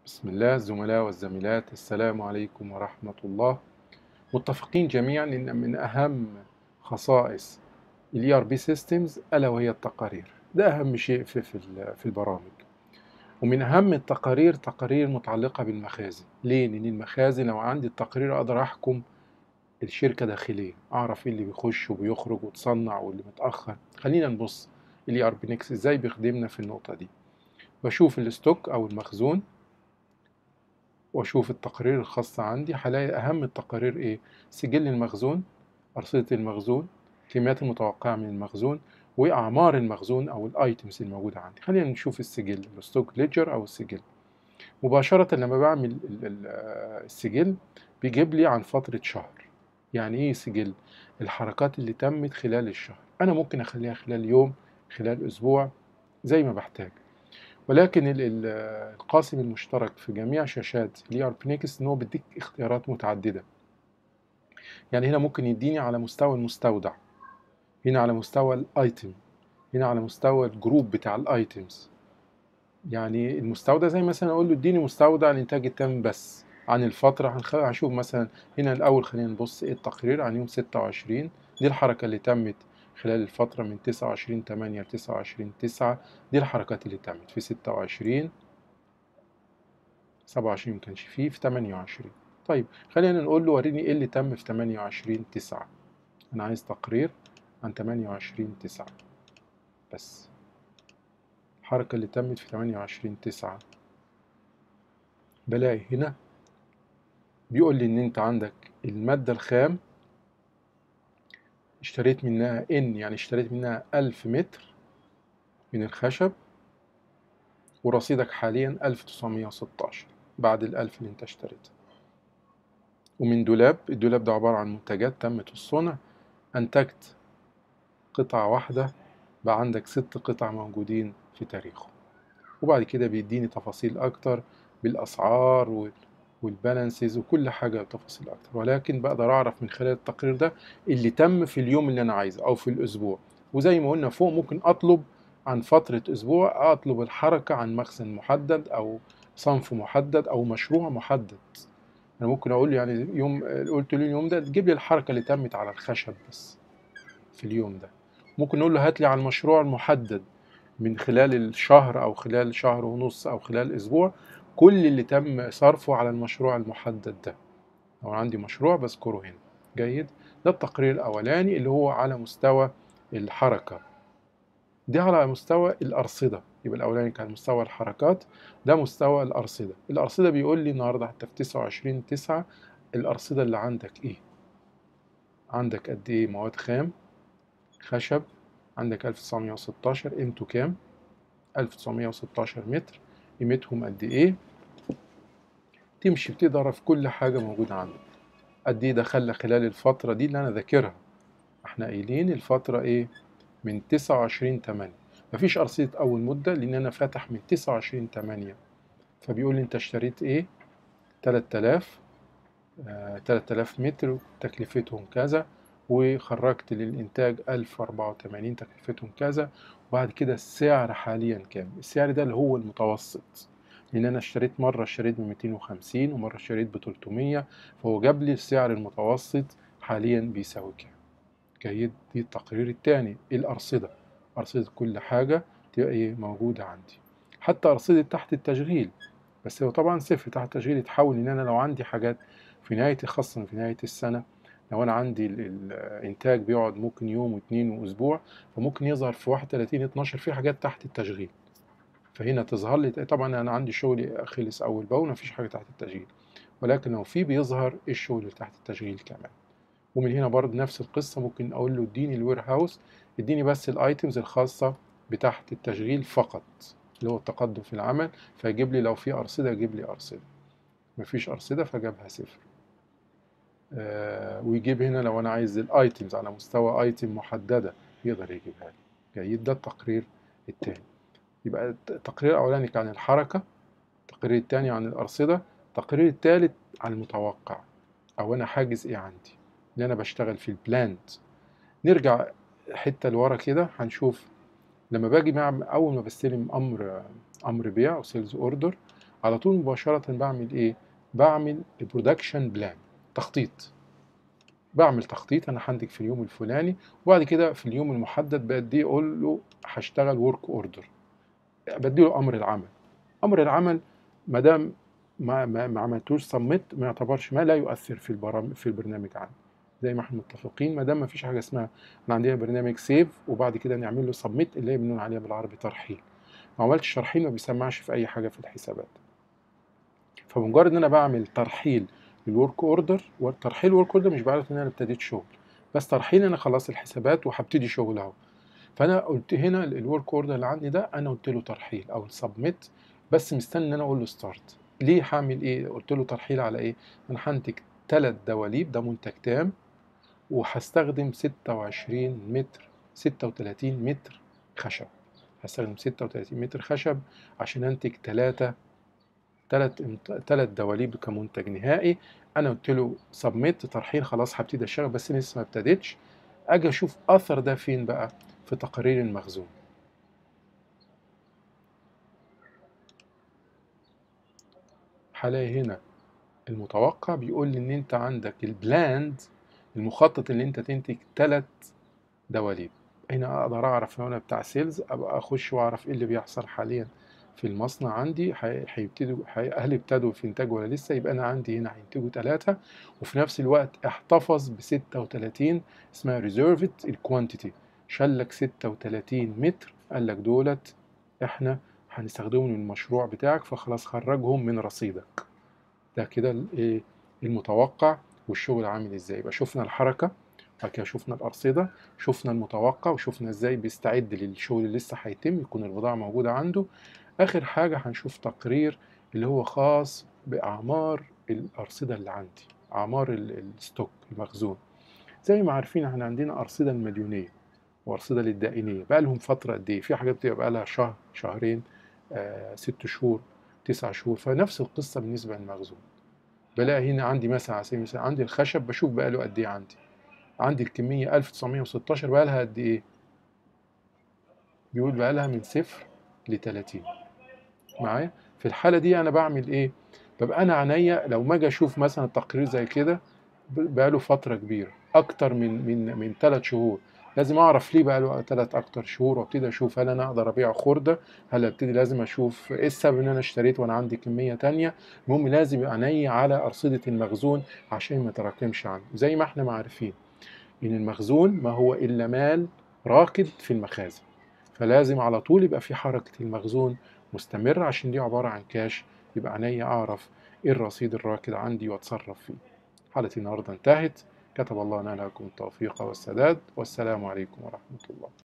بسم الله الزملاء والزميلات السلام عليكم ورحمة الله متفقين جميعا إن من أهم خصائص ال ERP Systems ألا وهي التقارير ده أهم شيء في, في, في البرامج ومن أهم التقارير تقارير متعلقة بالمخازن ليه؟ لأن المخازن لو عندي التقرير أقدر أحكم الشركة داخليا أعرف إيه اللي بيخش وبيخرج وتصنع واللي متأخر خلينا نبص ال ERP Next إزاي بيخدمنا في النقطة دي بشوف الستوك أو المخزون واشوف التقارير الخاصة عندي هلاقي اهم التقارير ايه سجل المخزون ارصدة المخزون الكميات المتوقعة من المخزون واعمار المخزون او الايتمز الموجودة عندي خلينا نشوف السجل الستوك ليجر او السجل مباشرة لما بعمل السجل بيجيب لي عن فترة شهر يعني ايه سجل الحركات اللي تمت خلال الشهر انا ممكن اخليها خلال يوم خلال اسبوع زي ما بحتاج ولكن القاسم المشترك في جميع شاشات الاي ار نيكست ان هو بيديك اختيارات متعدده يعني هنا ممكن يديني على مستوى المستودع هنا على مستوى الايتم هنا على مستوى الجروب بتاع الايتمز يعني المستودع زي مثلا اقول له اديني مستودع الانتاج التام بس عن الفتره هنشوف مثلا هنا الاول خلينا نبص ايه التقرير عن يوم 26 دي الحركه اللي تمت خلال الفترة من 29 8 ل 29 9 دي الحركات اللي تمت في 26 27 مكانش فيه في 28 طيب خلينا نقول له وريني ايه اللي تم في 28 9 انا عايز تقرير عن 28 9 بس الحركة اللي تمت في 28 9 بلاقي هنا بيقول لي ان انت عندك المادة الخام اشتريت منها ان يعني اشتريت منها ألف متر من الخشب ورصيدك حاليا ألف تسعمية وستاشر بعد الألف اللي انت اشتريتها ومن دولاب الدولاب ده عبارة عن منتجات تمت الصنع أنتجت قطعة واحدة بقى عندك ست قطع موجودين في تاريخه وبعد كده بيديني تفاصيل أكتر بالأسعار والبالانسز وكل حاجة تفاصيل أكتر ولكن بقدر أعرف من خلال التقرير ده اللي تم في اليوم اللي أنا عايزه أو في الأسبوع وزي ما قلنا فوق ممكن أطلب عن فترة أسبوع أطلب الحركة عن مخزن محدد أو صنف محدد أو مشروع محدد أنا ممكن أقول له يعني يوم قلت له اليوم ده تجيب لي الحركة اللي تمت على الخشب بس في اليوم ده ممكن نقول له هات لي على المشروع المحدد من خلال الشهر أو خلال شهر ونص أو خلال أسبوع كل اللي تم صرفه على المشروع المحدد ده لو عندي مشروع بذكره هنا جيد ده التقرير الأولاني اللي هو على مستوى الحركة ده على مستوى الأرصدة يبقى الأولاني كان مستوى الحركات ده مستوى الأرصدة الأرصدة بيقول لي النهاردة حتى في 29 9 الأرصدة اللي عندك إيه عندك قد إيه مواد خام خشب عندك 1916 قيمته كام 1916 متر قيمتهم قد ايه تمشي بتقدر في كل حاجة موجودة عندك قد ايه دخل خلال الفترة دي اللي انا ذاكرها احنا قايلين الفترة ايه من تسعة وعشرين تمانية مفيش أرصدة أول مدة لأن أنا فاتح من تسعة وعشرين تمانية فبيقول لي أنت اشتريت إيه تلات آلاف تلات آلاف متر تكلفتهم كذا وخرجت للإنتاج ألف أربعة وتمانين تكلفتهم كذا وبعد كده السعر حاليا كام السعر ده اللي هو المتوسط لان انا اشتريت مره اشتريت ب 250 ومره اشتريت ب 300 فهو جاب لي السعر المتوسط حاليا بيساوي كام جيد دي التقرير الثاني الارصده ارصده كل حاجه تبقى ايه موجوده عندي حتى ارصده تحت التشغيل بس هو طبعا صفر تحت التشغيل يتحول ان انا لو عندي حاجات في نهايه خاصه في نهايه السنه لو انا عندي الانتاج بيقعد ممكن يوم واثنين واسبوع فممكن يظهر في 31 12 في حاجات تحت التشغيل فهنا تظهر لي طبعا انا عندي شغلي خلص اول باول مفيش حاجه تحت التشغيل ولكن لو في بيظهر الشغل اللي تحت التشغيل كمان ومن هنا برضه نفس القصه ممكن اقول له اديني الوير هاوس اديني بس الايتمز الخاصه بتحت التشغيل فقط اللي هو التقدم في العمل فيجيب لي لو في ارصده يجيب لي ارصده مفيش ارصده فجابها صفر آه ويجيب هنا لو انا عايز الايتمز على مستوى ايتم محدده يقدر يجيبها لي جيد ده التقرير الثاني يبقى التقرير الاولاني كان عن الحركه التقرير الثاني عن الارصده التقرير الثالث عن المتوقع او انا حاجز ايه عندي اللي انا بشتغل في البلانت نرجع حته لورا كده هنشوف لما باجي مع اول ما بستلم امر امر بيع او سيلز اوردر على طول مباشرة بعمل ايه بعمل برودكشن بلان تخطيط بعمل تخطيط انا هنتج في اليوم الفلاني وبعد كده في اليوم المحدد بدي اقول له هشتغل ورك اوردر بديله امر العمل امر العمل ما دام ما ما, ما عملتوش سبميت ما يعتبرش ما لا يؤثر في البرامج في البرنامج عندي زي ما احنا متفقين ما دام ما فيش حاجه اسمها احنا عندنا برنامج سيف وبعد كده نعمل له سبميت اللي هي بنقول عليها بالعربي ترحيل ما عملتش ترحيل ما بيسمعش في اي حاجه في الحسابات فمجرد ان انا بعمل ترحيل للورك اوردر والترحيل الورك اوردر مش بعرف ان انا ابتديت شغل بس ترحيل انا خلاص الحسابات وهبتدي شغل اهو فانا قلت هنا الورك اوردر اللي عندي ده انا قلت له ترحيل او سبميت بس مستني ان انا اقول له ستارت ليه هعمل ايه قلت له ترحيل على ايه انا هنتج ثلاث دواليب ده منتج تام وهستخدم 26 متر 36 متر خشب هستخدم 36 متر خشب عشان انتج ثلاثة ثلاث ثلاث دواليب كمنتج نهائي انا قلت له سبميت ترحيل خلاص هبتدي اشتغل بس لسه ما ابتديتش اجي اشوف اثر ده فين بقى في تقارير المخزون هلاقي هنا المتوقع بيقول لي ان انت عندك البلاند المخطط ان انت تنتج ثلاث دواليب هنا اقدر اعرف لو انا بتاع سيلز ابقى اخش واعرف ايه اللي بيحصل حاليا في المصنع عندي هيبتدوا هل ابتدوا في انتاج ولا لسه يبقى انا عندي هنا هينتجوا ثلاثه وفي نفس الوقت احتفظ ب 36 اسمها ريزيرفد الكوانتيتي شلك 36 متر قال لك دولت احنا هنستخدمهم للمشروع بتاعك فخلاص خرجهم من رصيدك ده كده المتوقع والشغل عامل ازاي يبقى شفنا الحركه بعد كده شفنا الأرصدة شفنا المتوقع وشفنا ازاي بيستعد للشغل اللي لسه هيتم يكون البضاعة موجودة عنده آخر حاجة هنشوف تقرير اللي هو خاص بأعمار الأرصدة اللي عندي أعمار الستوك المخزون زي ما عارفين احنا عندنا أرصدة المديونية وأرصدة للدائنية بقى لهم فترة قد إيه في حاجات بتبقى بقى لها شهر شهرين آه ست شهور تسع شهور فنفس القصة بالنسبة للمخزون بلاقي هنا عندي مثلا على سبيل المثال عندي الخشب بشوف بقى له قد إيه عندي عندي الكمية 1916 بقى لها قد إيه؟ بيقول بقى لها من صفر ل 30 معايا؟ في الحالة دي أنا بعمل إيه؟ ببقى أنا عينيا لو ما أجي أشوف مثلا تقرير زي كده بقى له فترة كبيرة أكتر من من من ثلاث شهور لازم أعرف ليه بقى له ثلاث أكتر شهور وأبتدي أشوف هل أنا أقدر أبيع خردة؟ هل أبتدي لازم أشوف إيه السبب إن أنا اشتريت وأنا عندي كمية تانية؟ المهم لازم يبقى عينيا على أرصدة المخزون عشان ما تراكمش عندي زي ما إحنا ما عارفين إن المخزون ما هو إلا مال راكد في المخازن فلازم على طول يبقى في حركة المخزون مستمرة عشان دي عبارة عن كاش يبقى عينيا أعرف إيه الرصيد الراكد عندي وأتصرف فيه حلقة النهاردة انتهت كتب الله لنا لكم التوفيق والسداد والسلام عليكم ورحمة الله